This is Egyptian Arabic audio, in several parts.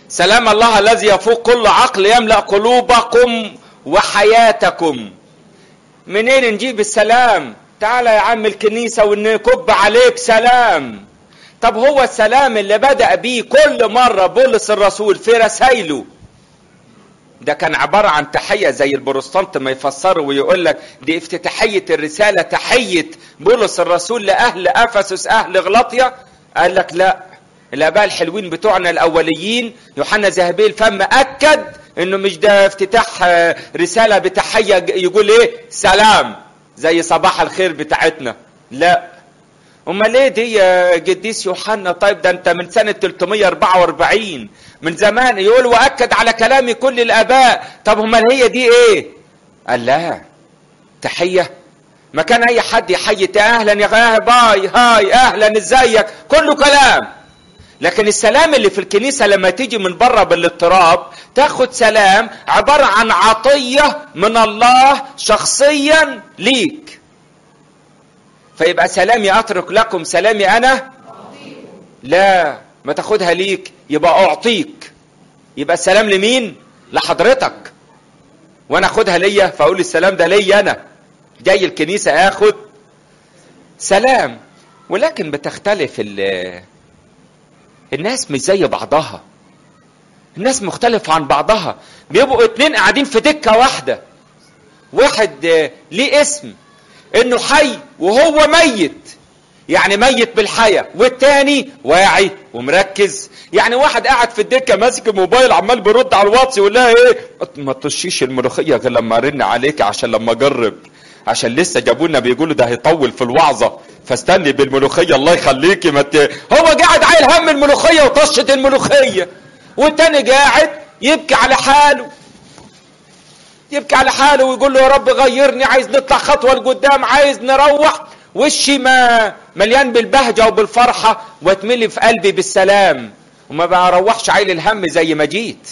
سلام الله الذي يفوق كل عقل يملا قلوبكم وحياتكم منين نجيب السلام تعالى يا عم الكنيسه ونكب عليك سلام طب هو السلام اللي بدا بيه كل مره بولس الرسول في رسايله ده كان عبارة عن تحية زي البروستانت ما يفسره ويقول لك دي افتتاحية الرسالة تحية بولس الرسول لأهل أفسس أهل غلطية قال لك لا الآباء الحلوين بتوعنا الأوليين يوحنا ذهبي الفم أكد إنه مش ده افتتاح رسالة بتحية يقول إيه سلام زي صباح الخير بتاعتنا لا امال ليه دي يا قديس يوحنا طيب ده انت من سنه 344 من زمان يقول واكد على كلام كل الاباء طب امال هي دي ايه قال لا تحيه ما كان اي حد يحيي اهلا يا باي هاي اهلا ازيك كله كلام لكن السلام اللي في الكنيسه لما تيجي من بره بالاضطراب تاخد سلام عباره عن عطيه من الله شخصيا ليك فيبقى سلامي اترك لكم سلامي انا لا ما تاخدها ليك يبقى اعطيك يبقى السلام لمين لحضرتك وانا اخدها ليا فاقول السلام ده ليا انا جاي الكنيسه اخد سلام ولكن بتختلف الناس مش زي بعضها الناس مختلفة عن بعضها بيبقوا اتنين قاعدين في دكة واحدة واحد ليه اسم انه حي وهو ميت يعني ميت بالحياة والتاني واعي ومركز يعني واحد قاعد في الدكة ماسك الموبايل عمال بيرد على الواتس يقول لها ايه ما تطشيش الملوخية غير لما ارن عليك عشان لما اجرب عشان لسه جابوا لنا بيقولوا ده هيطول في الوعظة فاستني بالملوخية الله يخليكي ما مت... هو قاعد عايل هم الملوخية وطشة الملوخية والتاني قاعد يبكي على حاله يبكي على حاله ويقول له يا رب غيرني عايز نطلع خطوه لقدام عايز نروح وشي ما مليان بالبهجه وبالفرحه واتملي في قلبي بالسلام وما بروحش عايل الهم زي ما جيت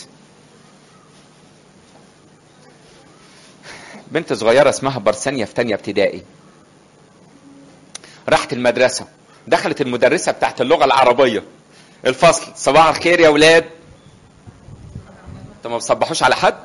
بنت صغيره اسمها برسانيا في تانية ابتدائي راحت المدرسه دخلت المدرسه بتاعت اللغه العربيه الفصل صباح الخير يا ولاد انتوا ما بتصبحوش على حد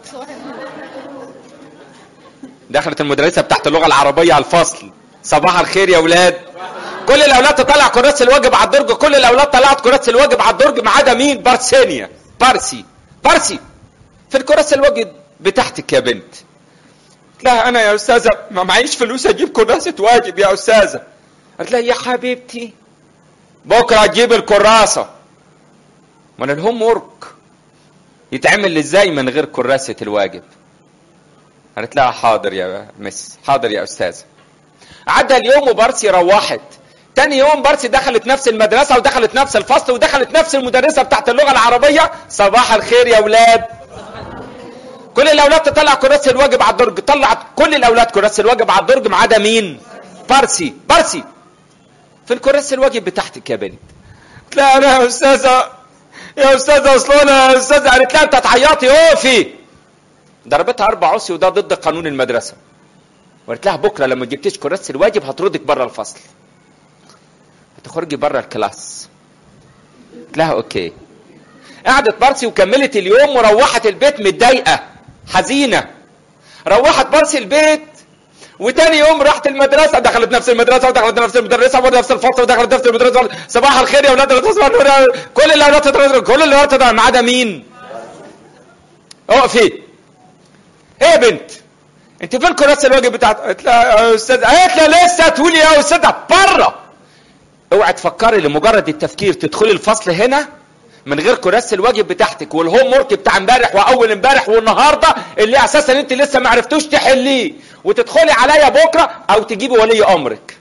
دخلت المدرسة بتاعت اللغة العربية على الفصل صباح الخير يا ولاد كل الاولاد تطلع كراسة الواجب على الدرج كل الاولاد طلعت كراسة الواجب على الدرج ما عدا مين بارسينيا بارسي بارسي في الكراسة الواجب بتاعتك يا بنت لا انا يا استاذة ما معيش فلوس اجيب كراسة واجب يا استاذة قالت لها يا حبيبتي بكرة تجيب الكراسة من الهوم ورك يتعمل ازاي من غير كراسة الواجب قالت لها حاضر يا مس حاضر يا استاذه عدى اليوم وبارسي روحت تاني يوم بارسي دخلت نفس المدرسه ودخلت نفس الفصل ودخلت نفس المدرسه بتاعت اللغه العربيه صباح الخير يا اولاد كل الاولاد تطلع كراسه الواجب على الدرج طلعت كل الاولاد كراسه الواجب على الدرج ما عدا مين بارسي بارسي في الكراسه الواجب بتاعتك يا بنت لا انا يا استاذه يا استاذه اصل انا يا استاذه قالت لها انت تعيطي اقفي ضربتها اربع عصي وده ضد قانون المدرسه وقالت لها بكره لما جبتيش كراسه الواجب هطردك بره الفصل هتخرجي بره الكلاس قلت لها اوكي قعدت بارسي وكملت اليوم وروحت البيت متضايقه حزينه روحت بارسي البيت وتاني يوم راحت المدرسه دخلت نفس المدرسه ودخلت نفس المدرسه ونفس الفصل ودخلت نفس المدرسه صباح الخير يا اولاد كل اللي اولاد كل اللي اولاد ما عدا مين؟ اقفي ايه يا بنت انت فين كراسه الواجب بتاعت قالت لها يا استاذ قالت لها لسه تقولي يا استاذ بره اوعي تفكري لمجرد التفكير تدخلي الفصل هنا من غير كراسه الواجب بتاعتك والهوم ورك بتاع امبارح واول امبارح والنهارده اللي اساسا انت لسه ما عرفتوش تحليه وتدخلي عليا بكره او تجيبي ولي امرك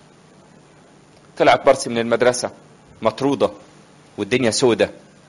طلعت برسي من المدرسه مطروده والدنيا سودة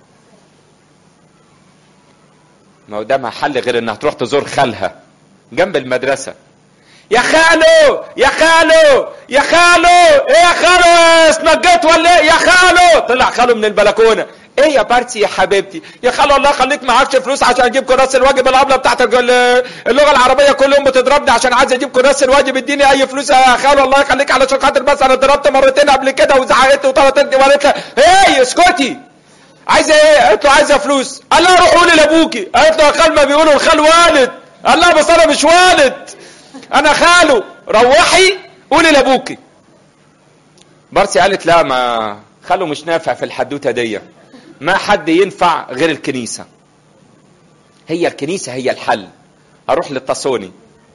ما قدامها حل غير انها تروح تزور خالها جنب المدرسه يا خالو يا خالو يا خالو ايه يا خالو اسنجيت ولا ايه يا خالو طلع خالو من البلكونه ايه يا بارتي يا حبيبتي يا خالو الله يخليك معكش فلوس عشان اجيب كراسه الواجب العبله بتاعت اللغه العربيه كل يوم بتضربني عشان عايز اجيب كراسه الواجب اديني اي فلوس يا خالو الله يخليك علشان خاطر بس انا ضربت مرتين قبل كده وزعقت وطلبت وقالت لها ايه اسكتي عايزه ايه قالت له عايزه فلوس قال لها روح قولي لابوكي قالت له يا خال ما بيقولوا الخال والد قال لها بس انا مش والد انا خاله روحي قولي لابوكي بارسي قالت لا ما خاله مش نافع في الحدوته دي ما حد ينفع غير الكنيسه هي الكنيسه هي الحل اروح للتصوني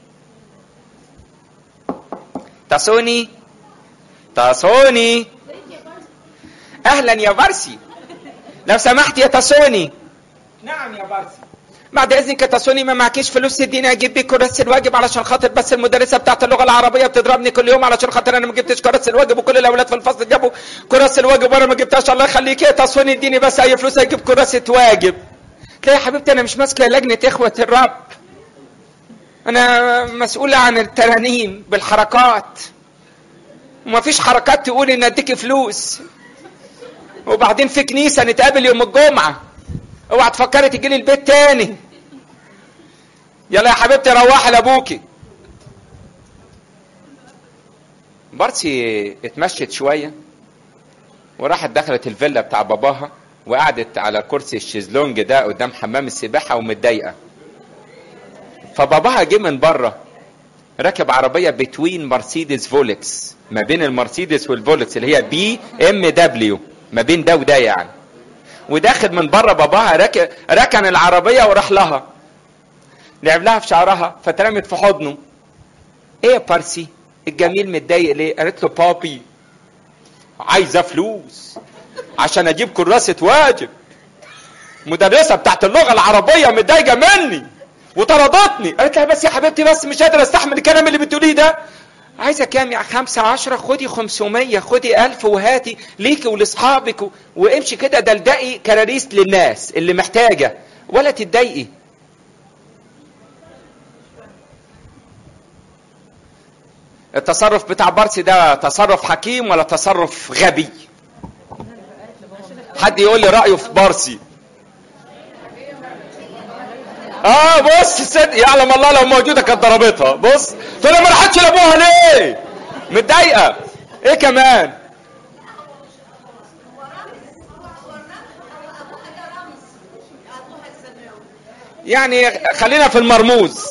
تصوني تصوني اهلا يا بارسي لو سمحت يا تصوني نعم يا بارسي بعد اذنك يا تصوني ما معكيش فلوس تديني اجيب بيك كراسه الواجب علشان خاطر بس المدرسه بتاعت اللغه العربيه بتضربني كل يوم علشان خاطر انا ما جبتش كراسه الواجب وكل الاولاد في الفصل جابوا كراسه الواجب وانا ما جبتهاش الله يخليك يا تصوني اديني بس اي فلوس اجيب كراسه واجب تلاقي يا حبيبتي انا مش ماسكه لجنه اخوه الرب انا مسؤوله عن الترانيم بالحركات وما فيش حركات تقول ان اديكي فلوس وبعدين في كنيسه نتقابل يوم الجمعه اوعى تفكري تجي لي البيت تاني يلا يا حبيبتي روحي لابوكي بارسي اتمشت شويه وراحت دخلت الفيلا بتاع باباها وقعدت على كرسي الشيزلونج ده قدام حمام السباحه ومتضايقه فباباها جه من بره ركب عربيه بتوين مرسيدس فولكس ما بين المرسيدس والفولكس اللي هي بي ام دبليو ما بين ده وده يعني وداخل من بره باباها ركن ركن العربيه وراح لها لعب لها في شعرها فترمت في حضنه ايه يا بارسي الجميل متضايق ليه قالت له بابي عايزه فلوس عشان اجيب كراسه واجب مدرسه بتاعت اللغه العربيه متضايقه مني وطردتني قالت لها بس يا حبيبتي بس مش قادر استحمل الكلام اللي بتقوليه ده عايزه كام يا خمسة عشرة خدي خمسمية خدي ألف وهاتي ليكي ولأصحابك و... وامشي كده دلدقي كراريس للناس اللي محتاجة ولا تتضايقي التصرف بتاع بارسي ده تصرف حكيم ولا تصرف غبي حد يقول لي رأيه في بارسي اه بص الست يعلم الله لو موجوده كانت ضربتها بص تقول ما راحتش لابوها ليه متضايقه ايه كمان يعني خلينا في المرموز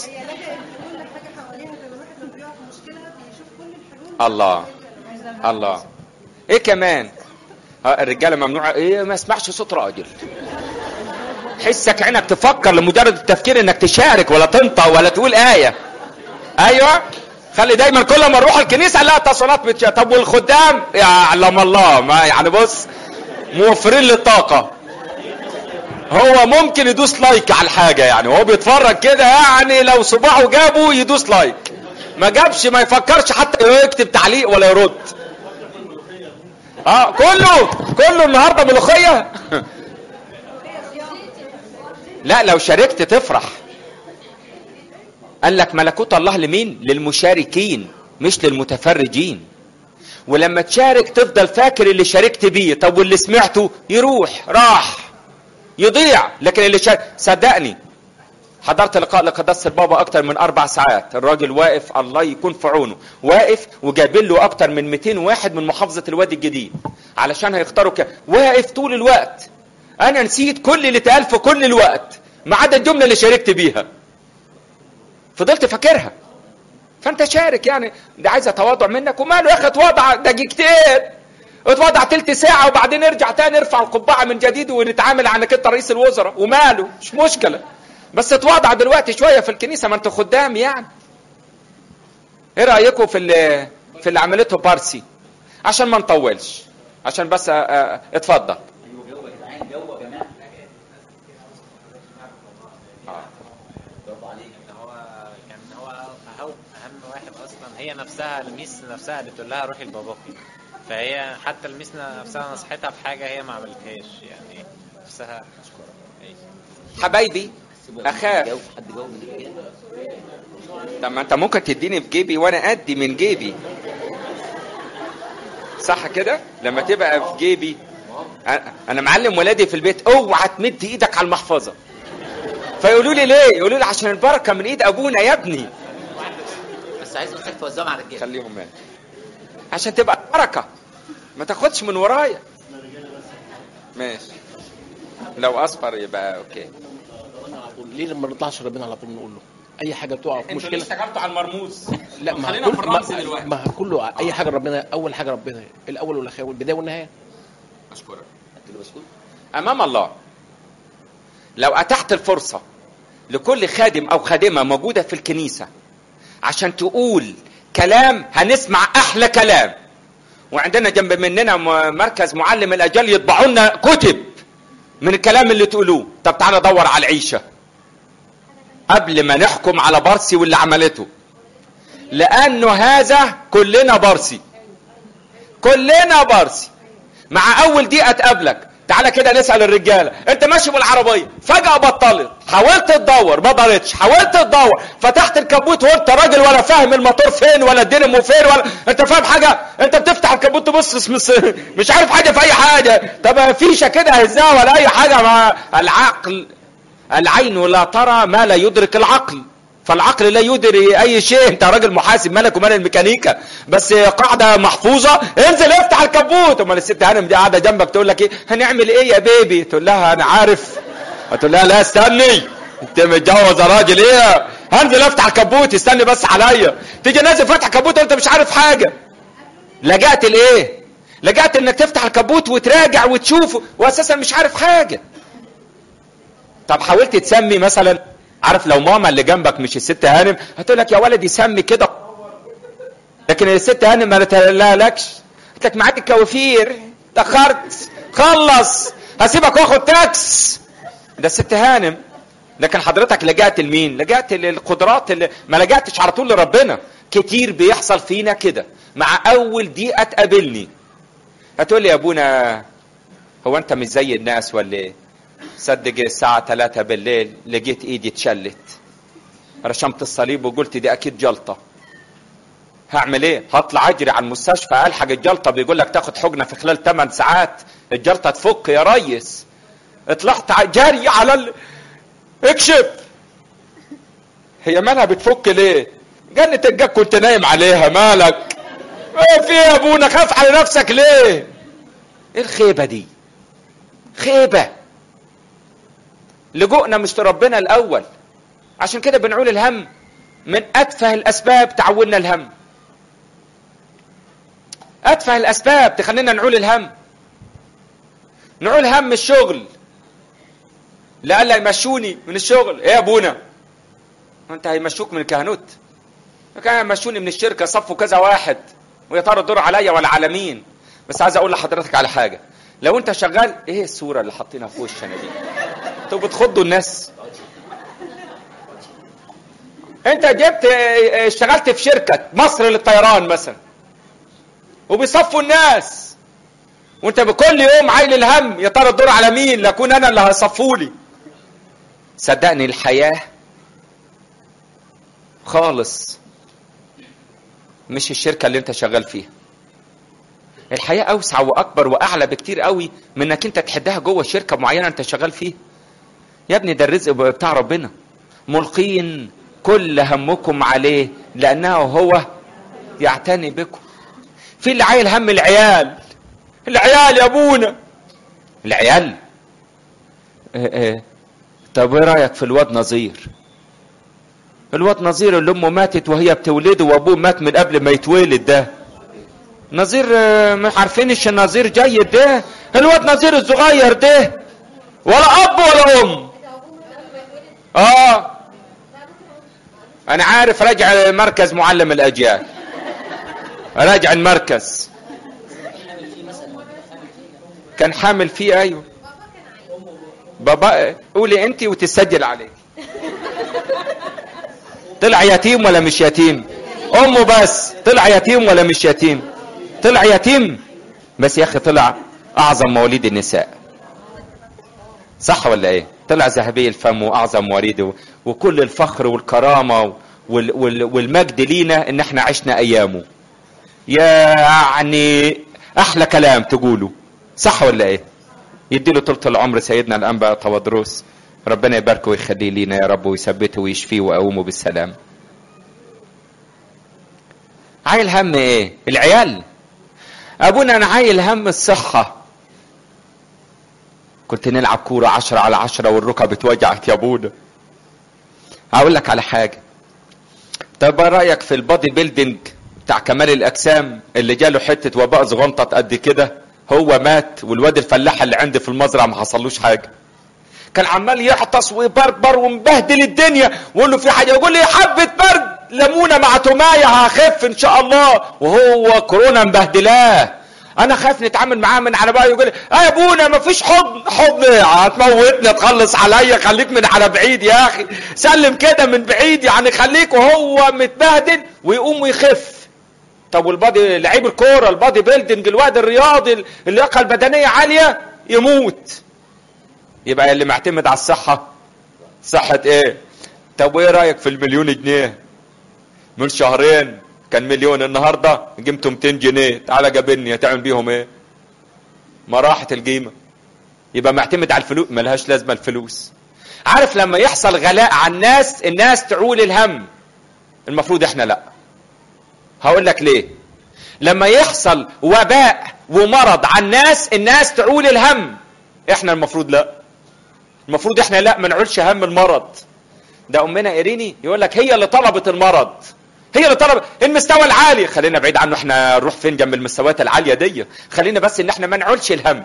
الله الله ايه كمان ها الرجاله ممنوع ايه ما اسمعش صوت راجل حسك عينك تفكر لمجرد التفكير انك تشارك ولا تنطق ولا تقول آية ايوه خلي دايما كل ما نروح الكنيسة لا تصونات بتش... طب والخدام يعلم الله ما يعني بص موفرين للطاقة هو ممكن يدوس لايك على الحاجة يعني وهو بيتفرج كده يعني لو صباعه جابه يدوس لايك ما جابش ما يفكرش حتى يكتب تعليق ولا يرد اه كله كله النهارده ملوخيه لا لو شاركت تفرح قال لك ملكوت الله لمين للمشاركين مش للمتفرجين ولما تشارك تفضل فاكر اللي شاركت بيه طب واللي سمعته يروح راح يضيع لكن اللي شارك صدقني حضرت لقاء لقداسة البابا أكتر من أربع ساعات الراجل واقف الله يكون في عونه واقف وجايبين له أكتر من 200 واحد من محافظة الوادي الجديد علشان هيختاروا ك... واقف طول الوقت أنا نسيت كل اللي اتقال في كل الوقت ما عدا الجملة اللي شاركت بيها فضلت فاكرها فأنت شارك يعني ده عايز تواضع منك وماله يا أخي اتوضع دقيقتين اتوضع تلت ساعة وبعدين نرجع تاني نرفع القبعة من جديد ونتعامل عنك انت رئيس الوزراء وماله مش مشكلة بس اتوضع دلوقتي شويه في الكنيسه ما انتوا خدام يعني ايه رايكم في اللي في اللي عملته بارسي عشان ما نطولش عشان بس اه اتفضل هي نفسها الميس نفسها اللي بتقول لها روحي لباباكي فهي حتى الميس نفسها نصحتها في حاجه هي ما عملتهاش يعني نفسها حبايبي اخاف طب ما انت ممكن تديني في جيبي وانا ادي من جيبي صح كده لما تبقى في جيبي انا معلم ولادي في البيت اوعى تمد ايدك على المحفظه فيقولوا لي ليه يقولوا لي عشان البركه من ايد ابونا يا ابني بس عايز نفسك توزعهم على الرجاله خليهم ماشي عشان تبقى بركه ما تاخدش من ورايا ماشي لو اصفر يبقى اوكي على طول ليه لما نطلعش ربنا على طول نقول له اي حاجه بتقع في مشكله اشتغلتوا على المرموز لا ما خلينا كل في الرمز ما, دلوقتي. ما كله اي حاجه ربنا اول حاجه ربنا الاول والاخير والبدايه والنهايه اشكرك قلت له بسكوت امام الله لو اتحت الفرصه لكل خادم او خادمه موجوده في الكنيسه عشان تقول كلام هنسمع احلى كلام وعندنا جنب مننا م- مركز معلم الاجيال يطبعوا لنا كتب من الكلام اللي تقولوه طب تعالى دور على العيشه قبل ما نحكم على بارسي واللي عملته لانه هذا كلنا بارسي كلنا بارسي مع اول دقيقه تقابلك تعالى كده نسال الرجاله انت ماشي بالعربيه فجاه بطلت حاولت تدور ما ضلتش حاولت تدور فتحت الكبوت وانت راجل ولا فاهم الموتور فين ولا الدينامو فين ولا انت فاهم حاجه انت بتفتح الكبوت تبص مش, مش عارف حاجه في اي حاجه طب فيشه كده هزها ولا اي حاجه ما العقل العين لا ترى ما لا يدرك العقل فالعقل لا يدري اي شيء انت راجل محاسب مالك ومال الميكانيكا بس قاعده محفوظه انزل افتح الكبوت امال الست هانم دي قاعده جنبك تقول لك ايه هنعمل ايه يا بيبي تقول لها انا عارف تقول لها لا استني انت متجوز يا راجل ايه هنزل افتح الكبوت استني بس عليا تيجي نازل فاتح الكبوت وانت مش عارف حاجه لجأت لايه لجأت انك تفتح الكبوت وتراجع وتشوف واساسا مش عارف حاجه طب حاولت تسمي مثلا عارف لو ماما اللي جنبك مش الست هانم هتقول لك يا ولدي سمي كده لكن الست هانم ما لكش قلت لك معاك الكوافير تاخرت خلص هسيبك واخد تاكس ده الست هانم لكن حضرتك لجأت لمين لجأت للقدرات اللي ما لجأتش على طول لربنا كتير بيحصل فينا كده مع اول دقيقه تقابلني هتقول لي يا ابونا هو انت مش زي الناس ولا ايه صدق الساعة 3 بالليل لقيت ايدي اتشلت رشمت الصليب وقلت دي اكيد جلطة هعمل ايه هطلع اجري على المستشفى الحق الجلطة بيقول لك تاخد حقنة في خلال 8 ساعات الجلطة تفك يا ريس طلعت ع- جري على ال... اكشف هي مالها بتفك ليه جنة الجاك كنت نايم عليها مالك ايه في يا ابونا خاف على نفسك ليه ايه الخيبة دي خيبة لجوءنا مش لربنا الاول عشان كده بنعول الهم من اتفه الاسباب تعودنا الهم اتفه الاسباب تخلينا نعول الهم نعول هم الشغل لألا يمشوني من الشغل ايه يا ابونا انت هيمشوك من الكهنوت كان يمشوني من الشركه صفوا كذا واحد ويا ترى الدور عليا ولا على مين بس عايز اقول لحضرتك على حاجه لو انت شغال ايه الصوره اللي حاطينها في وشنا دي انتوا بتخضوا الناس انت جبت اه، اشتغلت في شركه مصر للطيران مثلا وبيصفوا الناس وانت بكل يوم عايل الهم يا ترى الدور على مين لاكون انا اللي هيصفولي صدقني الحياه خالص مش الشركه اللي انت شغال فيها الحياه اوسع واكبر واعلى بكتير قوي من انك انت تحدها جوه شركه معينه انت شغال فيها يا ابني ده الرزق بتاع ربنا ملقين كل همكم عليه لانه هو يعتني بكم في اللي عايل هم العيال العيال يا ابونا العيال اه اه. طب ايه رايك في الواد نظير الواد نظير اللي امه ماتت وهي بتولده وابوه مات من قبل ما يتولد ده نظير اه، ما عارفينش النظير جيد ده الواد نظير الصغير ده ولا اب ولا ام اه انا عارف راجع مركز معلم الاجيال راجع المركز كان حامل فيه ايوه بابا قولي انت وتسجل عليك طلع يتيم ولا مش يتيم امه بس طلع يتيم ولا مش يتيم طلع يتيم بس يا اخي طلع اعظم مواليد النساء صح ولا ايه طلع ذهبي الفم واعظم مواليده وكل الفخر والكرامه وال وال والمجد لينا ان احنا عشنا ايامه يعني احلى كلام تقوله صح ولا ايه يديله طولة العمر سيدنا الانبا تودروس ربنا يباركه ويخليه لينا يا رب ويثبته ويشفيه ويقومه بالسلام عايل هم ايه العيال ابونا انا عايل هم الصحة كنت نلعب كورة عشرة على عشرة والركب اتوجعت يا ابونا هقول لك على حاجة طب ايه رأيك في البادي بيلدينج بتاع كمال الأجسام اللي جاله حتة وباء زغنطط قد كده هو مات والواد الفلاح اللي عندي في المزرعة ما حصلوش حاجة كان عمال يعطس ويبربر ومبهدل الدنيا ويقول له في حاجة يقول لي حبة برد ليمونة مع توماية هخف إن شاء الله وهو كورونا مبهدلاه انا خايف نتعامل معاه من على بقى يقول لي اه يا ابونا ما فيش حضن حضن هتموتني تخلص عليا خليك من على بعيد يا اخي سلم كده من بعيد يعني خليك وهو متبهدل ويقوم ويخف طب والبادي لعيب الكوره البادي بيلدنج الواد الرياضي اللياقه البدنيه عاليه يموت يبقى اللي معتمد على الصحه صحه ايه طب وايه رايك في المليون جنيه من شهرين كان مليون النهارده قيمته 200 جنيه تعالى جابني هتعمل بيهم ايه ما راحت القيمه يبقى معتمد على الفلوس ملهاش لازمه الفلوس عارف لما يحصل غلاء على الناس الناس تعول الهم المفروض احنا لا هقول لك ليه لما يحصل وباء ومرض على الناس الناس تعول الهم احنا المفروض لا المفروض احنا لا ما نعولش هم المرض ده امنا ايريني يقول لك هي اللي طلبت المرض هي اللي طلبت المستوى العالي خلينا بعيد عنه احنا نروح فين جنب المستويات العاليه دي خلينا بس ان احنا ما نعولش الهم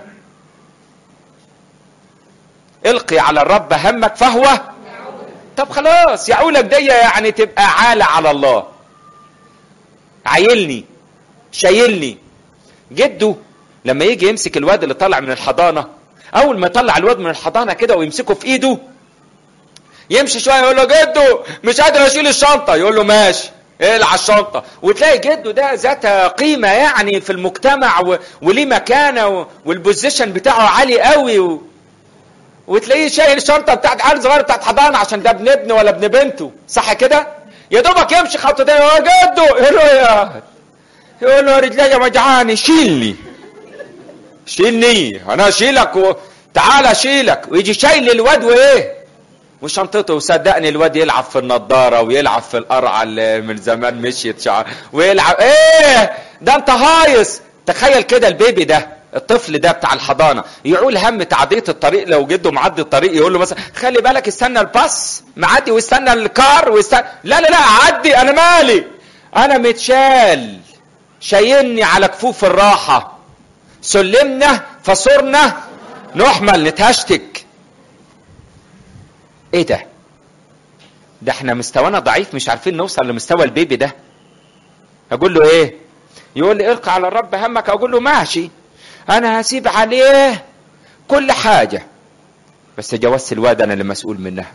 القي على الرب همك فهو طب خلاص يعولك دي يعني تبقى عالة على الله عايلني شايلني جده لما يجي يمسك الواد اللي طالع من الحضانه اول ما يطلع الواد من الحضانه كده ويمسكه في ايده يمشي شويه يقول له جدو مش قادر اشيل الشنطه يقول له ماشي اقلع الشنطه وتلاقي جده ده ذات قيمه يعني في المجتمع و... وليه مكانه و... والبوزيشن بتاعه عالي قوي و... وتلاقيه شايل الشنطه بتاعت عيل صغير بتاعت حضانه عشان ده ابن ابنه ولا ابن بنته صح كده يا دوبك يمشي خطوتين يا جدو يقول له يا يقول له رجلي وجعاني شيلني شيلني انا اشيلك و... تعال اشيلك ويجي شايل الواد وايه وشنطته وصدقني الواد يلعب في النضاره ويلعب في القرعه اللي من زمان مشيت شعر ويلعب ايه ده انت هايص تخيل كده البيبي ده الطفل ده بتاع الحضانه يعول هم تعديه الطريق لو جده معدي الطريق يقول له مثلا خلي بالك استنى الباص معدي واستنى الكار واستنى لا لا لا عدي انا مالي انا متشال شايلني على كفوف الراحه سلمنا فصرنا نحمل نتهشتك ايه ده ده احنا مستوانا ضعيف مش عارفين نوصل لمستوى البيبي ده اقول له ايه يقول لي القى على الرب همك اقول له ماشي انا هسيب عليه كل حاجه بس جواز الواد انا اللي مسؤول منها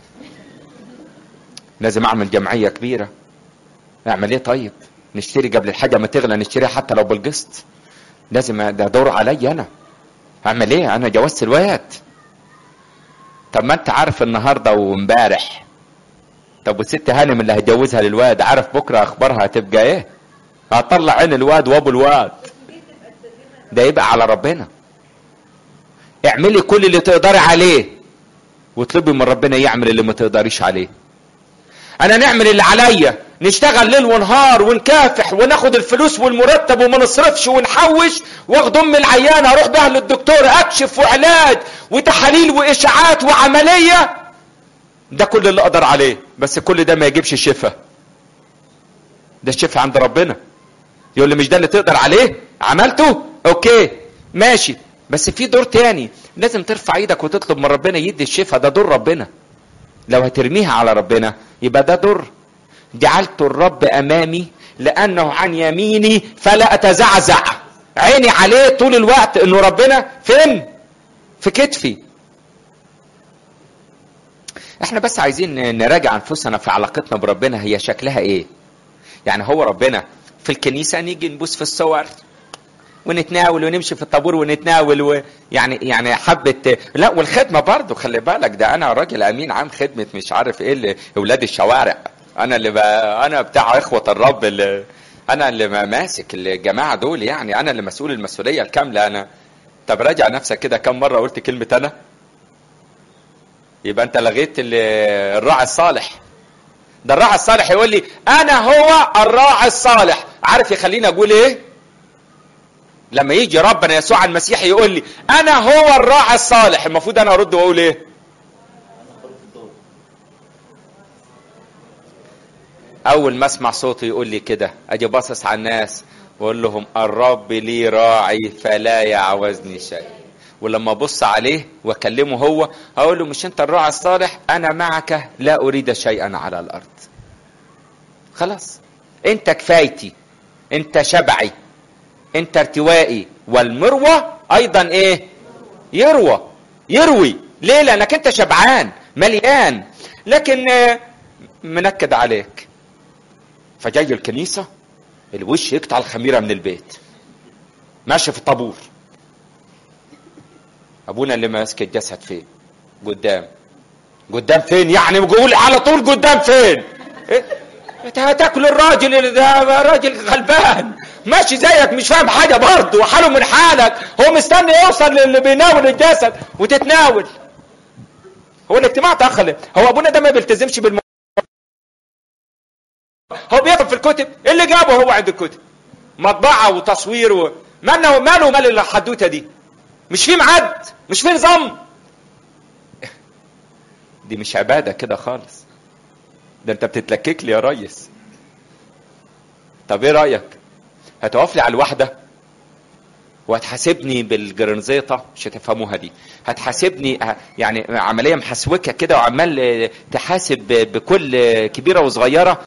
لازم اعمل جمعيه كبيره اعمل ايه طيب نشتري قبل الحاجه ما تغلى نشتريها حتى لو بالقسط لازم ده دور عليا انا اعمل ايه انا جوزت الواد طب ما انت عارف النهارده وامبارح طب والست هانم اللي هتجوزها للواد عارف بكره اخبارها هتبقى ايه هطلع عين الواد وابو الواد ده يبقى على ربنا اعملي كل اللي تقدري عليه واطلبي من ربنا يعمل اللي ما تقدريش عليه انا نعمل اللي عليا نشتغل ليل ونهار ونكافح وناخد الفلوس والمرتب وما نصرفش ونحوش واخد ام العيانه اروح بها للدكتور اكشف وعلاج وتحاليل واشاعات وعمليه ده كل اللي اقدر عليه بس كل ده ما يجيبش شفاء ده الشفاء عند ربنا يقول لي مش ده اللي تقدر عليه عملته اوكي ماشي بس في دور تاني لازم ترفع ايدك وتطلب من ربنا يدي الشفاء ده دور ربنا لو هترميها على ربنا يبقى ده دور جعلت الرب امامي لانه عن يميني فلا اتزعزع عيني عليه طول الوقت انه ربنا فين في كتفي احنا بس عايزين نراجع انفسنا في علاقتنا بربنا هي شكلها ايه يعني هو ربنا في الكنيسه نيجي نبوس في الصور ونتناول ونمشي في الطابور ونتناول و... يعني يعني حبه لا والخدمه برضه خلي بالك ده انا راجل امين عام خدمه مش عارف ايه اللي اولاد الشوارع انا اللي بقى انا بتاع اخوه الرب اللي انا اللي ماسك الجماعه دول يعني انا اللي مسؤول المسؤوليه الكامله انا طب راجع نفسك كده كم مره قلت كلمه انا يبقى انت لغيت الراعي الصالح ده الراعي الصالح يقول لي انا هو الراعي الصالح عارف يخليني اقول ايه لما يجي ربنا يسوع المسيح يقول لي انا هو الراعي الصالح المفروض انا ارد واقول ايه اول ما اسمع صوته يقول لي كده اجي باصص على الناس واقول لهم الرب لي راعي فلا يعوزني شيء ولما ابص عليه واكلمه هو هقول له مش انت الراعي الصالح انا معك لا اريد شيئا على الارض خلاص انت كفايتي انت شبعي انت ارتوائي والمروى ايضا ايه يروى يروي ليه لانك انت شبعان مليان لكن آه، منكد عليك فجاي الكنيسة الوش يقطع الخميرة من البيت ماشي في الطابور ابونا اللي ماسك الجسد فين قدام قدام فين يعني بقول على طول قدام فين إيه؟ انت هتاكل الراجل اللي ده راجل غلبان ماشي زيك مش فاهم حاجه برضه وحاله من حالك هو مستني يوصل للي بيناول الجسد وتتناول هو الاجتماع تاخر هو ابونا ده ما بيلتزمش بالم هو بيكتب في الكتب إيه اللي جابه هو عند الكتب مطبعه وتصوير و... ماله ماله مال الحدوته دي مش في ميعاد مش في نظام دي مش عباده كده خالص ده انت بتتلكك لي يا ريس طب ايه رايك هتقف لي على الواحده وهتحاسبني بالجرنزيطه مش هتفهموها دي هتحاسبني ه- يعني عمليه محسوكه كده وعمال آه، تحاسب ب- بكل آه، كبيره وصغيره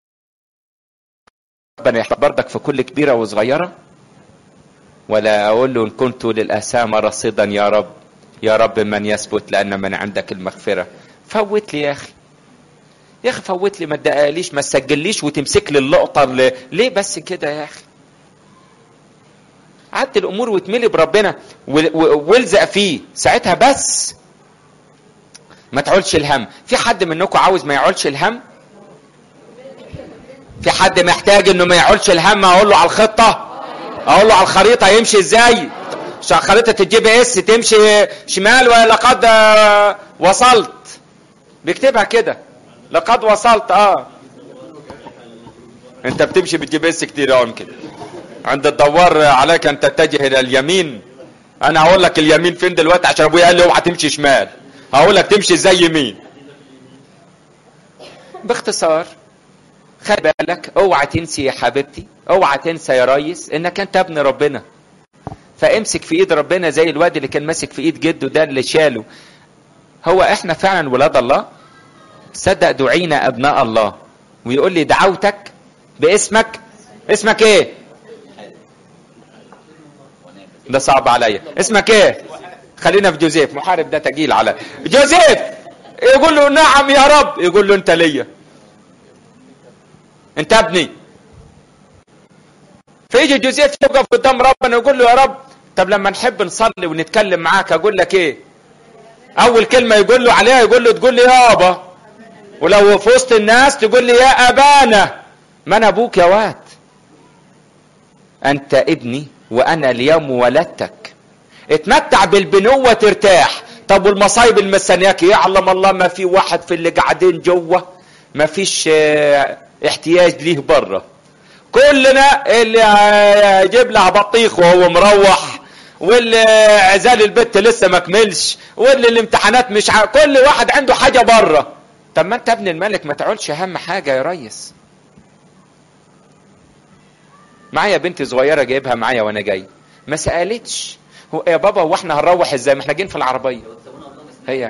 ربنا يحفظ بردك في كل كبيره وصغيره ولا اقول له ان كنت للاثام رصيدا يا رب يا رب من يثبت لان من عندك المغفره فوت لي يا اخي يا اخي فوت لي ما تدققليش ما تسجليش وتمسك لي اللقطه اللي... ليه بس كده يا اخي عد الامور واتملي بربنا و- و- والزق فيه ساعتها بس ما تعولش الهم في حد منكم عاوز ما يعولش الهم في حد محتاج انه ما يعولش الهم اقول له على الخطه اقول له على الخريطه يمشي ازاي عشان خريطه الجي بي اس تمشي شمال ولقد آه، وصلت بيكتبها كده لقد وصلت اه انت بتمشي بالجي بي اس كتير قوي كده عند الدوار عليك ان تتجه الى اليمين انا هقول لك اليمين فين دلوقتي عشان ابويا قال لي اوعى تمشي شمال هقول لك تمشي ازاي يمين باختصار خلي بالك اوعى تنسي يا حبيبتي اوعى تنسى يا ريس انك انت ابن ربنا فامسك في ايد ربنا زي الواد اللي كان ماسك في ايد جده ده اللي شاله هو احنا فعلا ولاد الله صدق دعينا ابناء الله ويقول لي دعوتك باسمك اسمك ايه ده صعب عليا اسمك ايه خلينا في جوزيف محارب ده تقيل على جوزيف يقول له نعم يا رب يقول له انت ليا انت ابني فيجي جوزيف يقف قدام ربنا يقول له يا رب طب لما نحب نصلي ونتكلم معاك اقول لك ايه اول كلمه يقول له عليها يقول له تقول لي يابا ولو في وسط الناس تقول لي يا ابانا ما انا ابوك يا واد انت ابني وانا اليوم ولدتك اتمتع بالبنوة ترتاح طب والمصايب المستنياك يعلم الله ما في واحد في اللي قاعدين جوه ما فيش اه احتياج ليه بره كلنا اللي هيجيب لها بطيخ وهو مروح واللي عزال البت لسه ما كملش واللي الامتحانات مش ع... كل واحد عنده حاجه بره طب ما انت ابن الملك ما تعولش اهم حاجه يا ريس معايا بنتي صغيره جايبها معايا وانا جاي ما سالتش هو يا بابا هو احنا هنروح ازاي ما احنا جايين في العربيه هي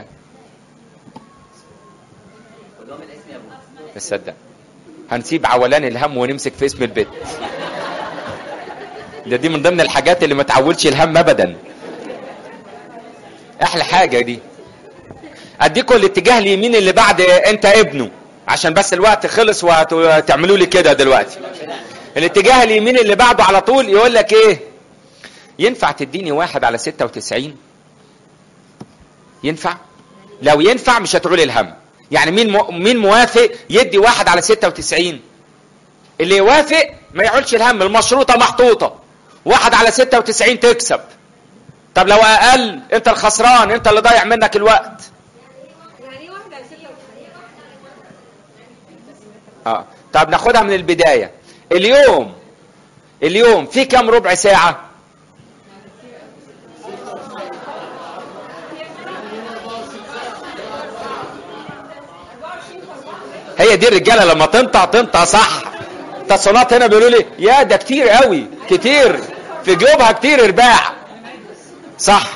تصدق هنسيب عولان الهم ونمسك في اسم البيت ده دي من ضمن الحاجات اللي ما تعولش الهم ابدا احلى حاجه دي اديكم الاتجاه اليمين اللي بعد انت ابنه عشان بس الوقت خلص وهتعملوا لي كده دلوقتي الاتجاه اليمين اللي بعده على طول يقول لك ايه ينفع تديني واحد على ستة وتسعين ينفع لو ينفع مش هتعول الهم يعني مين مو... مين موافق يدي واحد على ستة وتسعين اللي يوافق ما يعولش الهم المشروطة محطوطة واحد على ستة وتسعين تكسب طب لو اقل انت الخسران انت اللي ضايع منك الوقت يعني واحد على ستة وتسعين اه طب ناخدها من البداية اليوم اليوم في كم ربع ساعة هي دي الرجاله لما تنطع تنطع صح التصالات هنا بيقولوا لي يا ده كتير قوي كتير في جيوبها كتير ارباع صح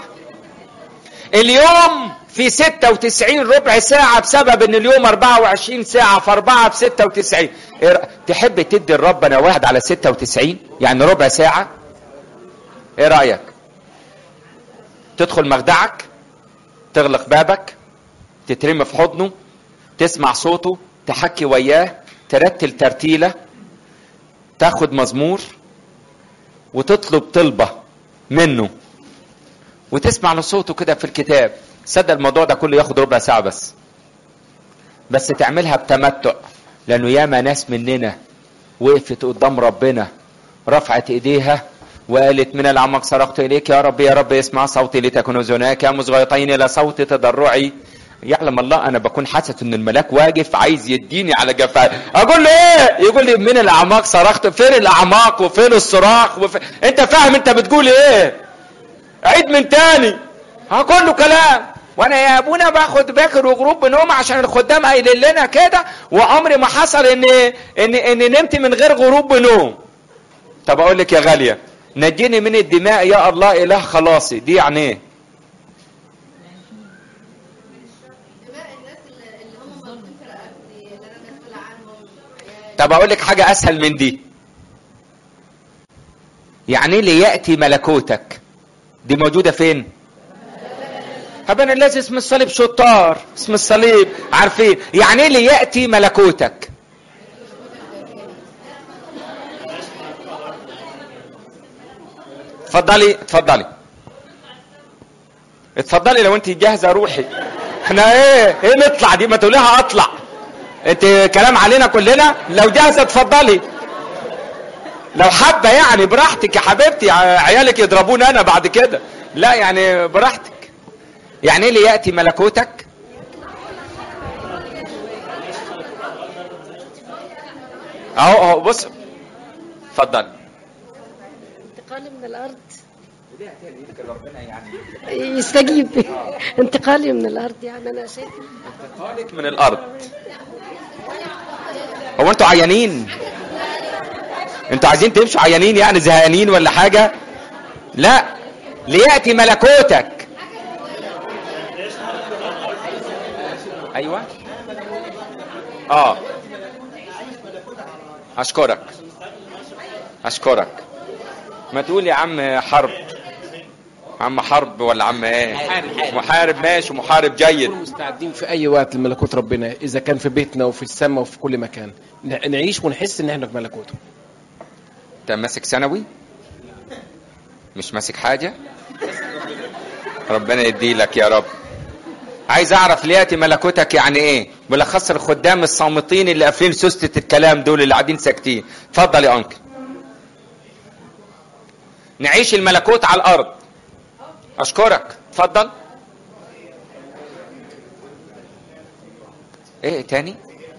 اليوم في 96 ربع ساعة بسبب ان اليوم 24 ساعة في 4 ب 96 إيه رأ- تحب تدي لربنا واحد على 96 يعني ربع ساعة ايه رأيك تدخل مخدعك تغلق بابك تترمي في حضنه تسمع صوته تحكي وياه ترتل ترتيلة تاخد مزمور وتطلب طلبة منه وتسمع لصوته كده في الكتاب صدق الموضوع ده كله ياخد ربع ساعة بس بس تعملها بتمتع لأنه ياما ناس مننا وقفت قدام ربنا رفعت ايديها وقالت من الأعماق صرخت إليك يا رب يا رب اسمع صوتي لتكن أذناك يا مصغيتين إلى صوت تضرعي يعلم الله أنا بكون حاسس إن الملاك واقف عايز يديني على جفاي أقول له إيه؟ يقول لي من الأعماق صرخت فين الأعماق وفين الصراخ وفين... أنت فاهم أنت بتقول إيه؟ عيد من تاني ها كله كلام وانا يا ابونا باخد باكر وغروب بنوم عشان الخدام قايلين لنا كده وعمري ما حصل ان ان ان نمت من غير غروب بنوم طب اقول لك يا غاليه نجيني من الدماء يا الله اله خلاصي دي يعني ايه دماء الناس اللي اللي هم موجودين في رقبتي اللي انا مسؤولة عنهم طب اقول لك حاجه اسهل من دي يعني ايه لياتي ملكوتك دي موجوده فين هبنا الذي اسم الصليب شطار اسم الصليب عارفين يعني ايه لياتي ملكوتك اتفضلي اتفضلي اتفضلي لو انت جاهزه روحي احنا ايه ايه نطلع دي ما تقوليها اطلع انت كلام علينا كلنا لو جاهزه اتفضلي لو حابه يعني براحتك يا حبيبتي ع- عيالك يضربوني انا بعد كده لا يعني براحتك يعني ايه لياتي ملكوتك اهو اهو بص اتفضل انتقالي من الارض يستجيب انتقالي من الارض يعني انا شايف انتقالك من الارض هو انتوا عيانين انتوا عايزين تمشوا عيانين يعني زهقانين ولا حاجه لا لياتي ملكوتك ايوه اه اشكرك اشكرك ما تقول يا عم حرب عم حرب ولا عم ايه محارب. محارب ماشي محارب جيد نكون مستعدين في اي وقت لملكوت ربنا اذا كان في بيتنا وفي السماء وفي كل مكان نع- نعيش ونحس ان احنا في ملكوته انت ماسك ثانوي مش ماسك حاجه ربنا يديلك يا رب عايز اعرف لياتي ملكوتك يعني ايه بالاخص الخدام الصامتين اللي قافلين سوسته الكلام دول اللي قاعدين ساكتين اتفضل يا انكل نعيش الملكوت على الارض اشكرك اتفضل ايه تاني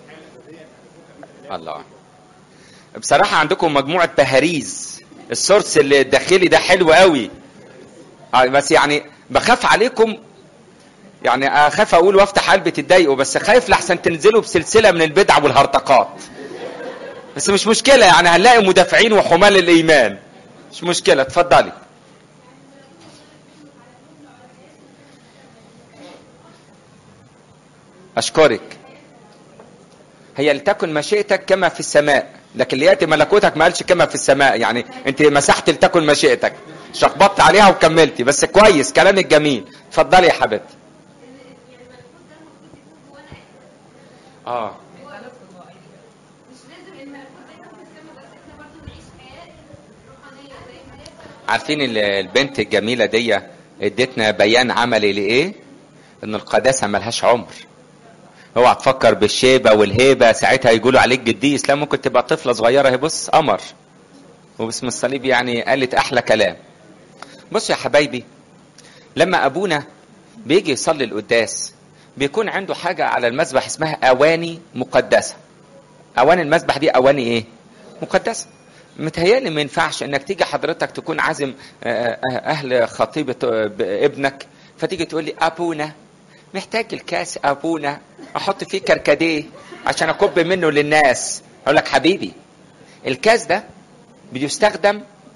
الله بصراحة عندكم مجموعة بهاريز السورس اللي الداخلي ده حلو قوي آه، بس يعني بخاف عليكم يعني اخاف اقول وافتح قلبي تتضايقوا بس خايف لحسن تنزلوا بسلسلة من البدع والهرطقات بس مش مشكلة يعني هنلاقي مدافعين وحمال الايمان مش مشكلة اتفضلي اشكرك هي لتكن مشيئتك كما في السماء لكن لياتي ملكوتك ما قالش كما في السماء يعني انت مسحت لتكن مشيئتك شخبطت عليها وكملتي بس كويس كلامك جميل اتفضلي يا حبيبتي اه عارفين ال- البنت الجميله دي ادتنا بيان عملي لايه ان القداسه ملهاش عمر اوعى تفكر بالشيبه والهيبه ساعتها يقولوا عليك جدي اسلام ممكن تبقى طفله صغيره هي بص قمر وباسم الصليب يعني قالت احلى كلام بص يا حبايبي لما ابونا بيجي يصلي القداس بيكون عنده حاجه على المذبح اسمها اواني مقدسه اواني المذبح دي اواني ايه مقدسه متهيألي ما ينفعش انك تيجي حضرتك تكون عازم آه، آه، اهل خطيبه آه، ابنك فتيجي تقول لي ابونا محتاج الكاس ابونا احط فيه كركديه عشان اكب منه للناس اقول لك حبيبي الكاس ده بيستخدم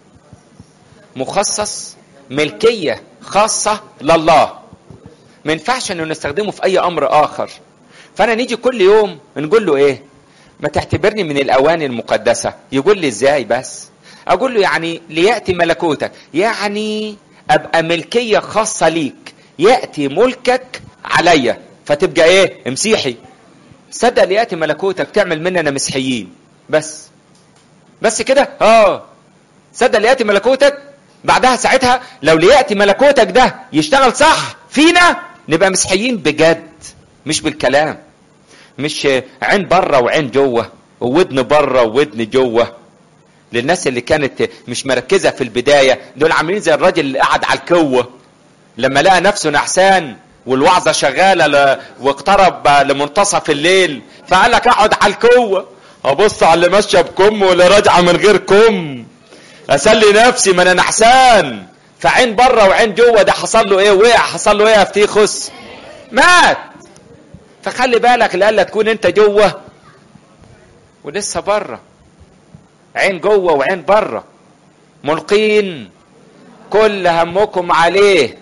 مخصص ملكيه خاصه لله ما ينفعش انه نستخدمه في اي امر اخر فانا نيجي كل يوم نقول له ايه ما تعتبرني من الاواني المقدسه يقول لي ازاي بس اقول له يعني لياتي ملكوتك يعني ابقى ملكيه خاصه ليك ياتي ملكك عليا فتبقى ايه مسيحي صدق لياتي ملكوتك تعمل مننا مسيحيين بس بس كده اه صدق لياتي ملكوتك بعدها ساعتها لو لياتي ملكوتك ده يشتغل صح فينا نبقى مسيحيين بجد مش بالكلام مش عين بره وعين جوه وودن بره وودن جوه للناس اللي كانت مش مركزه في البدايه دول عاملين زي الراجل اللي قعد على الكوه لما لقى نفسه نحسان والوعظه شغاله ل... واقترب لمنتصف الليل فقال لك اقعد على الكوه ابص على اللي ماشيه بكم واللي راجعه من غير كم اسلي نفسي ما انا نحسان فعين بره وعين جوه ده حصل له ايه وقع حصل له ايه يا فتيخس مات فخلي بالك لألا تكون انت جوه ولسه بره عين جوه وعين بره ملقين كل همكم عليه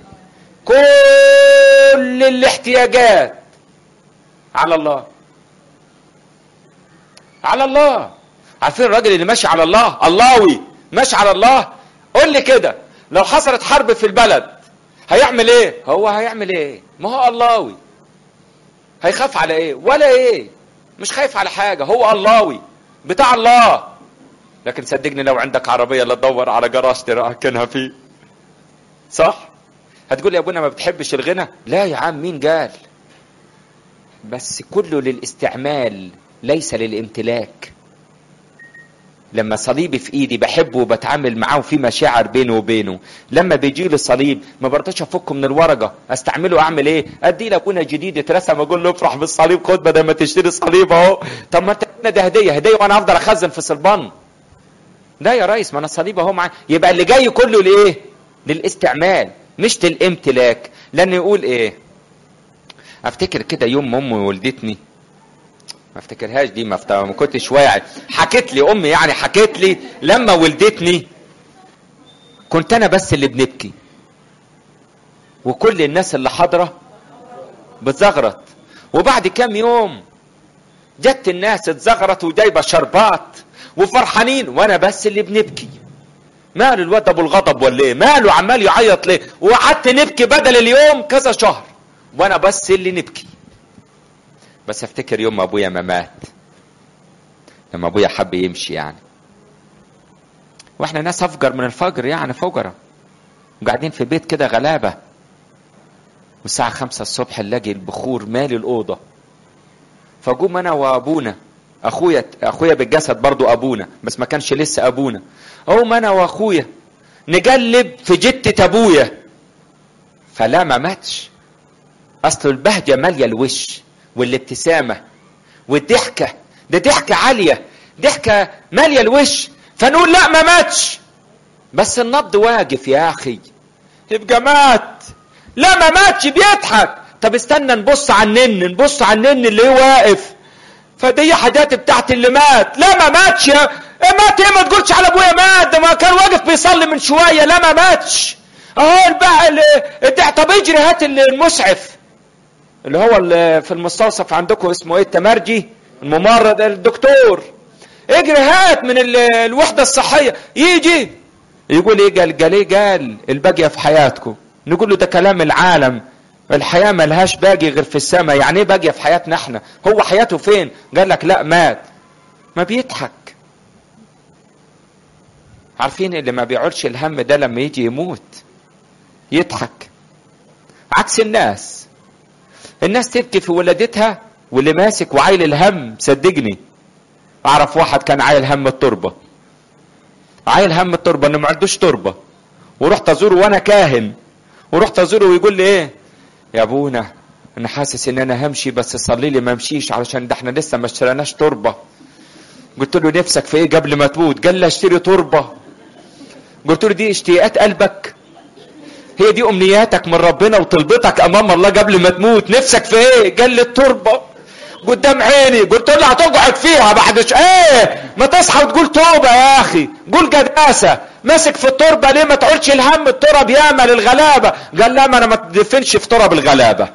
كل الاحتياجات على الله على الله عارفين الراجل اللي ماشي على الله اللهوي ماشي على الله قول لي كده لو حصلت حرب في البلد هيعمل ايه هو هيعمل ايه ما هو اللهوي هيخاف على ايه ولا ايه مش خايف على حاجة هو اللهوي بتاع الله لكن صدقني لو عندك عربية لا تدور على جراج تركنها فيه صح هتقول يا ابونا ما بتحبش الغنى لا يا عم مين قال بس كله للاستعمال ليس للامتلاك لما صليبي في ايدي بحبه وبتعامل معاه وفي مشاعر بيني وبينه لما بيجي لي الصليب ما برضاش افكه من الورقه استعمله اعمل ايه ادي لابونا جديد اترسم اقول له افرح بالصليب خد بدل ما تشتري صليب اهو طب ما انت ده هديه هديه وانا افضل اخزن في صلبان لا يا ريس ما انا الصليب اهو معايا يبقى اللي جاي كله لايه للاستعمال مش للامتلاك لان يقول ايه افتكر كده يوم امي ولدتني ما افتكرهاش دي ما, ما كنتش واعي حكت لي امي يعني حكت لي لما ولدتني كنت انا بس اللي بنبكي وكل الناس اللي حاضره بتزغرط وبعد كام يوم جت الناس اتزغرت وجايبه شربات وفرحانين وانا بس اللي بنبكي ماله الواد ابو الغضب ولا ايه ماله عمال يعيط ليه وقعدت نبكي بدل اليوم كذا شهر وانا بس اللي نبكي بس افتكر يوم ما ابويا ما مات لما ابويا حب يمشي يعني واحنا ناس افجر من الفجر يعني فجرة وقاعدين في بيت كده غلابة والساعة خمسة الصبح نلاقي البخور مالي الأوضة فقوم أنا وأبونا أخويا أخويا بالجسد برضو أبونا بس ما كانش لسه أبونا أقوم أنا وأخويا نقلب في جتة أبويا فلا ما ماتش أصل البهجة مالية الوش والابتسامة والضحكة ده ضحكة عالية ضحكة مالية الوش فنقول لا ما ماتش بس النبض واقف يا أخي يبقى مات لا ما ماتش بيضحك طب استنى نبص على النن نبص على النن اللي هو واقف فدي حاجات بتاعت اللي مات لا ما ماتش يا مات ايه ما تقولش على ابويا مات ده ما كان واقف بيصلي من شويه لا ما ماتش اهو بقى اللي طب اجري هات المسعف اللي هو اللي في المستوصف عندكم اسمه ايه التمرجي الممرض الدكتور اجري هات من الوحدة الصحية يجي يقول ايه قال قال ايه قال الباقية في حياتكم نقول له ده كلام العالم الحياة ملهاش باقي غير في السماء يعني ايه باقية في حياتنا احنا هو حياته فين قال لك لا مات ما بيضحك عارفين اللي ما بيعولش الهم ده لما يجي يموت يضحك عكس الناس الناس تبكي في ولادتها واللي ماسك وعايل الهم صدقني اعرف واحد كان عايل هم التربه عايل هم التربه انه ما عندوش تربه ورحت ازوره وانا كاهن ورحت ازوره ويقول لي ايه يا ابونا انا حاسس ان انا همشي بس صلي لي ما امشيش علشان ده احنا لسه ما اشتريناش تربه قلت له نفسك في ايه قبل ما تموت قال لي اشتري تربه قلت له دي اشتياقات قلبك هي دي امنياتك من ربنا وطلبتك امام الله قبل ما تموت نفسك في ايه قال لي التربه قدام عيني قلت له هتقعد فيها بعد ش... ايه ما تصحى وتقول توبه يا اخي قول قداسه ماسك في التربه ليه ما تقولش الهم التراب ياما للغلابه قال لا ما انا ما تدفنش في تراب الغلابه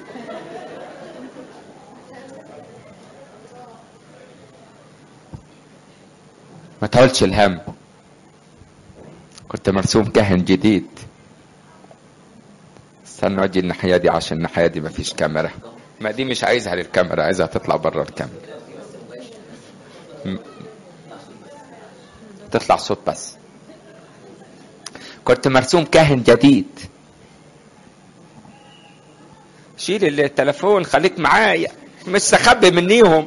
ما تقولش الهم كنت مرسوم كاهن جديد استنى اجي الناحيه دي عشان الناحيه دي مفيش كاميرا ما دي مش عايزها للكاميرا عايزها تطلع بره الكاميرا م- تطلع صوت بس كنت مرسوم كاهن جديد شيل التليفون خليك معايا مش سخبي منيهم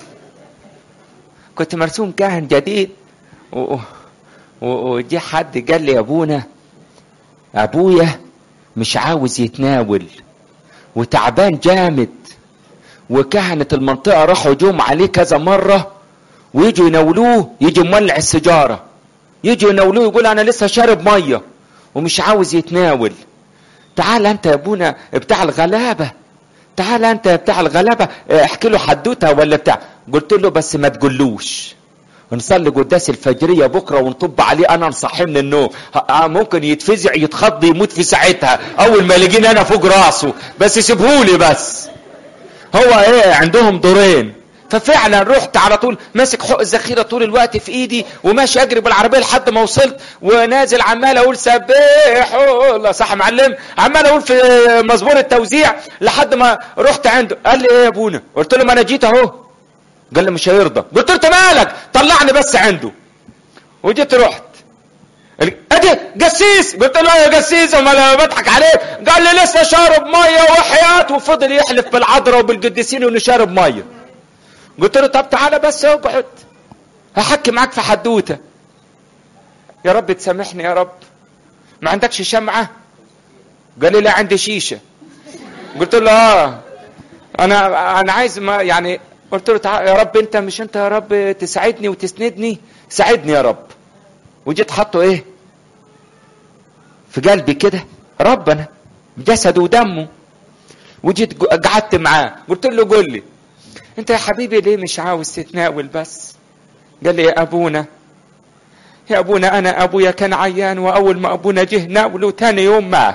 كنت مرسوم كاهن جديد و- و- وجي حد قال لي يا ابونا ابويا مش عاوز يتناول وتعبان جامد وكهنة المنطقة راحوا جوم عليه كذا مرة ويجوا يناولوه يجي مولع السيجارة يجوا يناولوه يقول أنا لسه شارب مية ومش عاوز يتناول تعال أنت يا أبونا بتاع الغلابة تعال أنت يا بتاع الغلابة احكي له حدوتة ولا بتاع قلت له بس ما تقولوش نصلي قداس الفجرية بكرة ونطب عليه أنا نصحيه من النوم ه- ممكن يتفزع يتخض يموت في ساعتها أول ما يلاقيني أنا فوق راسه بس سيبهولي بس هو ايه عندهم دورين ففعلا رحت على طول ماسك حق الذخيره طول الوقت في ايدي وماشي اجري بالعربيه لحد ما وصلت ونازل عمال اقول سبحوا الله صح يا معلم عمال اقول في مزمور التوزيع لحد ما رحت عنده قال لي ايه يا ابونا قلت له ما انا جيت اهو قال لي مش هيرضى قلت له انت مالك طلعني بس عنده وجيت رحت ادي قسيس قلت له يا قسيس امال أنا بضحك عليه قال لي لسه شارب ميه وحياه وفضل يحلف بالعذراء وبالقديسين انه شارب ميه قلت له طب تعالى بس اقعد هحكي معاك في حدوته يا رب تسامحني يا رب ما عندكش شمعه قال لي لا عندي شيشه قلت له اه انا انا عايز ما يعني قلت له تعالى يا رب انت مش انت يا رب تساعدني وتسندني ساعدني يا رب وجيت حاطه ايه في قلبي كده ربنا بجسده ودمه وجيت جو- قعدت معاه قلت له قول لي انت يا حبيبي ليه مش عاوز تتناول بس قال لي يا ابونا يا ابونا انا ابويا كان عيان واول ما ابونا جه ناوله تاني يوم مات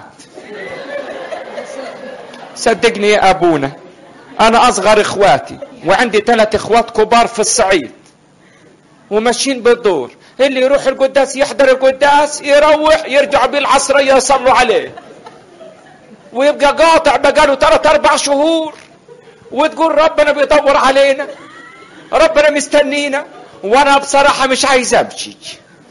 صدقني يا ابونا انا اصغر اخواتي وعندي ثلاث اخوات كبار في الصعيد وماشيين بالدور اللي يروح القداس يحضر القداس يروح يرجع بالعصرية يصلوا عليه ويبقى قاطع بقاله ثلاث اربع شهور وتقول ربنا بيدور علينا ربنا مستنينا وانا بصراحة مش عايز امشي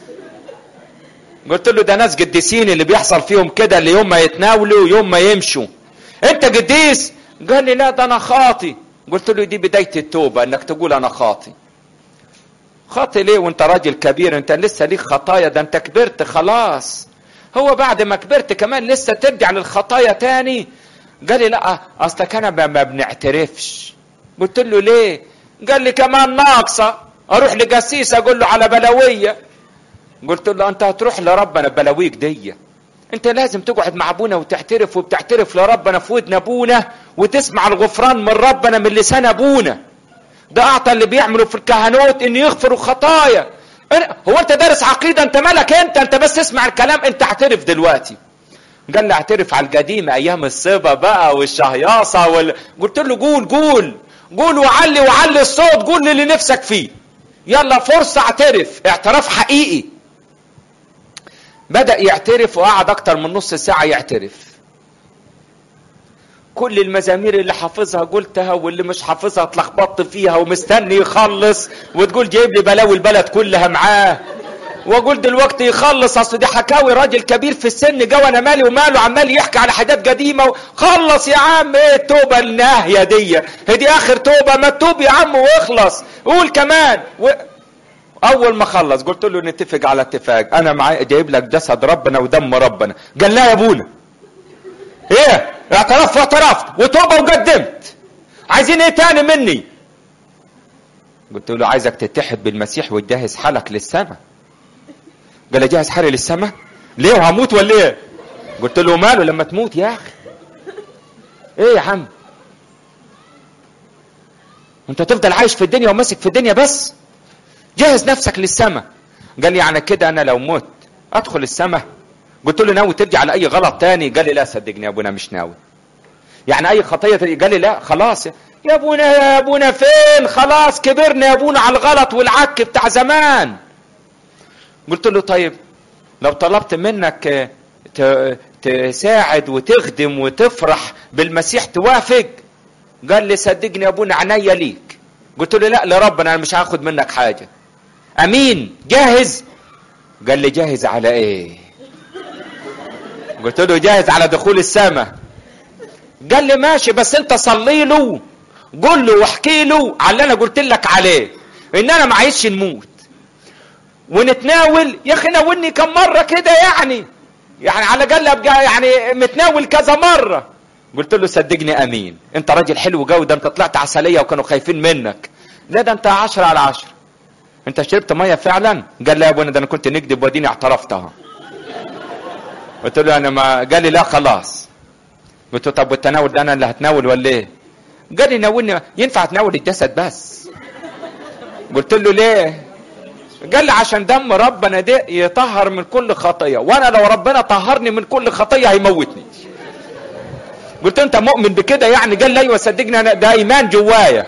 قلت له ده ناس قديسين اللي بيحصل فيهم كده اللي يوم ما يتناولوا يوم ما يمشوا انت قديس قال لي لا ده انا خاطي قلت له دي بداية التوبة انك تقول انا خاطي خاطي ليه وانت راجل كبير انت لسه ليك خطايا ده انت كبرت خلاص هو بعد ما كبرت كمان لسه ترجع للخطايا تاني قال لي لا اصلك انا ما ما بنعترفش قلت له ليه قال لي كمان ناقصه اروح لقسيس اقول له على بلويه قلت له انت هتروح لربنا بلاويك دي انت لازم تقعد مع ابونا وتعترف وبتعترف لربنا في ودن ابونا وتسمع الغفران من ربنا من لسان ابونا ده اعطى اللي بيعملوا في الكهنوت ان يغفروا خطايا أنا- هو انت دارس عقيده انت مالك انت انت بس اسمع الكلام انت اعترف دلوقتي قال لي اعترف على القديم ايام الصبا بقى والشهياصه وال... قلت له قول قول قول وعلي وعلي الصوت قول اللي نفسك فيه يلا فرصه اعترف اعتراف حقيقي بدا يعترف وقعد اكتر من نص ساعه يعترف كل المزامير اللي حافظها قلتها واللي مش حافظها اتلخبطت فيها ومستني يخلص وتقول جايب لي بلاوي البلد كلها معاه واقول دلوقتي يخلص اصل دي حكاوي راجل كبير في السن جو انا مالي وماله عمال يحكي على حاجات قديمه خلص يا عم ايه التوبه الناهيه دي هي دي اخر توبه ما تتوب يا عم واخلص قول كمان و... اول ما خلص قلت له نتفق على اتفاق انا معايا جايب لك جسد ربنا ودم ربنا قال لا يا ابونا ايه اعترفت واعترفت وتوبه وقدمت عايزين ايه تاني مني قلت له عايزك تتحد بالمسيح وتجهز حالك للسماء قال لي جهز حالي للسماء ليه وهموت ولا ايه قلت له ماله لما تموت يا اخي ايه يا عم انت تفضل عايش في الدنيا وماسك في الدنيا بس جهز نفسك للسماء قال لي يعني كده انا لو مت ادخل السماء قلت له ناوي ترجع لاي غلط تاني قال لي لا صدقني يا ابونا مش ناوي يعني اي خطيه ترجع. قال لي لا خلاص يا ابونا يا ابونا فين خلاص كبرنا يا ابونا على الغلط والعك بتاع زمان قلت له طيب لو طلبت منك آه، ت- تساعد وتخدم وتفرح بالمسيح توافق قال لي صدقني يا ابونا عينيا ليك قلت له لا لربنا انا مش هاخد منك حاجه امين جاهز قال لي جاهز على ايه قلت له جاهز على دخول السماء قال لي ماشي بس انت صلي له قول له واحكي له على اللي انا قلت لك عليه ان انا ما عايزش نموت ونتناول يا اخي ناولني كم مره كده يعني يعني على الاقل ابقى يعني متناول كذا مره قلت له صدقني امين انت راجل حلو جو ده انت طلعت عسليه وكانوا خايفين منك لا ده انت عشرة على عشرة انت شربت ميه فعلا قال لا يا ابونا ده انا كنت نكذب واديني اعترفتها قلت له انا ما قال لي لا خلاص قلت له طب والتناول ده انا اللي هتناول ولا ايه قال لي ناولني ينفع تناول الجسد بس قلت له ليه قال لي عشان دم ربنا ده يطهر من كل خطيه وانا لو ربنا طهرني من كل خطيه هيموتني قلت له انت مؤمن بكده يعني قال لي ايوه صدقني انا ده ايمان جوايا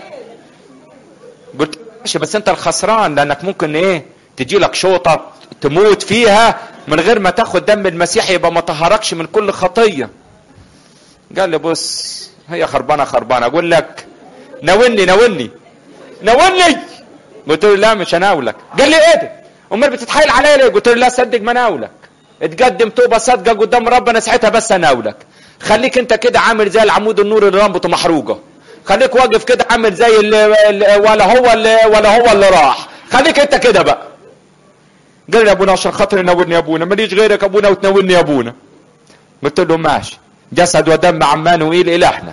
قلت له ماشي بس انت الخسران لانك ممكن ايه تجي لك شوطه تموت فيها من غير ما تاخد دم المسيح يبقى ما طهركش من كل خطيه قال لي بص هي خربانه خربانه اقول لك ناولني ناولني ناولني قلت له لا مش هناولك قال لي ايه ده امال بتتحايل عليا ليه قلت له لا صدق ما ناولك اتقدم توبه صادقه قدام ربنا ساعتها بس اناولك خليك انت كده عامل زي العمود النور اللي رمبته محروقه خليك واقف كده عامل زي اللي اللي- ولا هو اللي ولا هو اللي راح خليك انت كده بقى قال لي يا ابونا عشان خاطر ناولني يا ابونا ماليش غيرك يا ابونا وتناولني يا ابونا قلت له ماشي جسد ودم عمانوئيل الهنا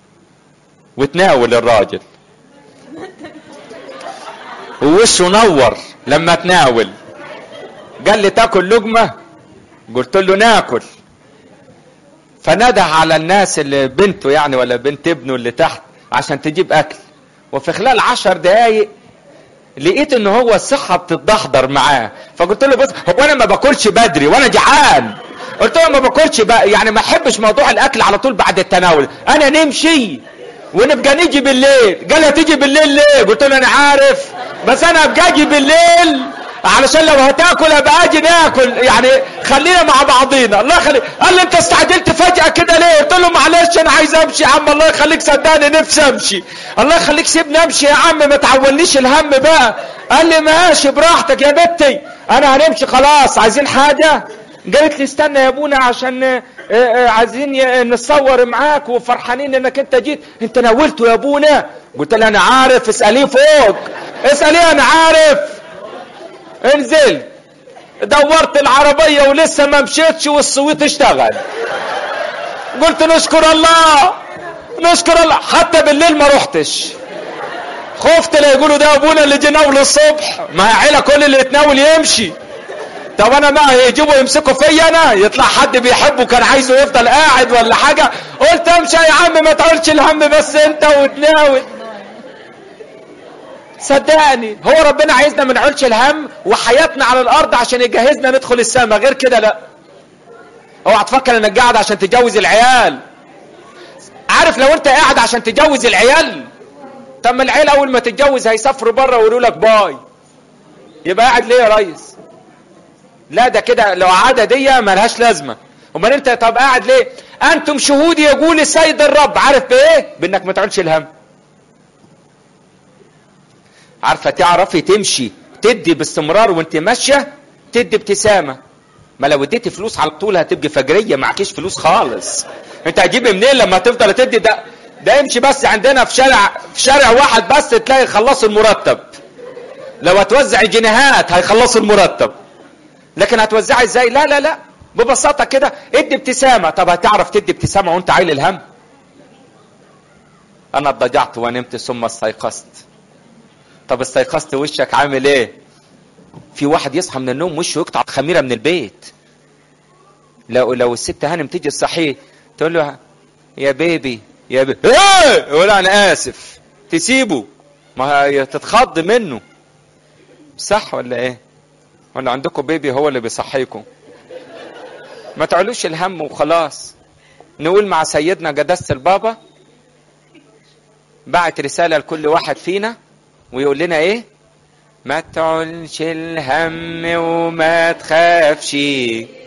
وتناول الراجل ووشه نور لما تناول قال لي تاكل لقمه قلت له ناكل فنده على الناس اللي بنته يعني ولا بنت ابنه اللي تحت عشان تجيب اكل وفي خلال عشر دقايق لقيت ان هو الصحة بتتدحضر معاه فقلت له بص هو انا ما باكلش بدري وانا جعان قلت له ما باكلش بقى يعني ما احبش موضوع الاكل على طول بعد التناول انا نمشي ونبقى نيجي بالليل قال هتيجي بالليل ليه قلت له انا عارف بس انا ابقى اجي بالليل علشان لو هتاكل ابقى اجي ناكل يعني خلينا مع بعضينا الله يخليك قال لي انت استعجلت فجأة كده ليه قلت له معلش انا عايز امشي يا عم الله يخليك صدقني نفسي امشي الله يخليك سيبني امشي يا عم ما تعولنيش الهم بقى قال لي ماشي براحتك يا بنتي انا هنمشي خلاص عايزين حاجة قالت لي استنى يا ابونا عشان آه، آه، عايزين ي- نتصور معاك وفرحانين انك انت جيت انت ناولته يا ابونا قلت لها انا عارف اساليه فوق اساليه انا عارف انزل دورت العربية ولسه ما مشيتش والصويت اشتغل قلت نشكر الله نشكر الله حتى بالليل ما رحتش خفت لا يقولوا ده ابونا اللي جه ناول الصبح ما هي عيله كل اللي يتناول يمشي طب انا ما يجيبوا يمسكوا فيا انا يطلع حد بيحبه كان عايزه يفضل قاعد ولا حاجه قلت امشي يا عم ما تقولش الهم بس انت وتناول صدقني هو ربنا عايزنا ما نعولش الهم وحياتنا على الارض عشان يجهزنا ندخل السماء غير كده لا اوعى تفكر انك قاعد عشان تجوز العيال عارف لو انت قاعد عشان تجوز العيال طب ما العيال اول ما تتجوز هيسافروا بره ويقولوا لك باي يبقى قاعد ليه يا ريس لا ده كده لو عادة دي ملهاش لازمة امال انت طب قاعد ليه انتم شهود يقول السيد الرب عارف بايه بانك ما تعولش الهم عارفه تعرفي تمشي تدي باستمرار وانت ماشيه تدي ابتسامه ما لو اديتي فلوس على طول هتبقي فجريه معكيش فلوس خالص انت هتجيبي منين لما تفضل تدي ده ده يمشي بس عندنا في شارع في شارع واحد بس تلاقي خلصوا المرتب لو هتوزعي جنيهات هيخلصوا المرتب لكن هتوزعي ازاي لا لا لا ببساطه كده ادي ابتسامه طب هتعرف تدي ابتسامه وانت عايل الهم انا اضطجعت ونمت ثم استيقظت طب استيقظت وشك عامل ايه في واحد يصحى من النوم وشه يقطع خميره من البيت لو لو الست هانم تيجي تصحيه تقول له يا بيبي يا بيبي ايه يقول انا اسف تسيبه ما هي تتخض منه صح ولا ايه ولا عندكم بيبي هو اللي بيصحيكم ما تعلوش الهم وخلاص نقول مع سيدنا جداسة البابا بعت رسالة لكل واحد فينا ويقول لنا ايه ما تعلش الهم وما تخافش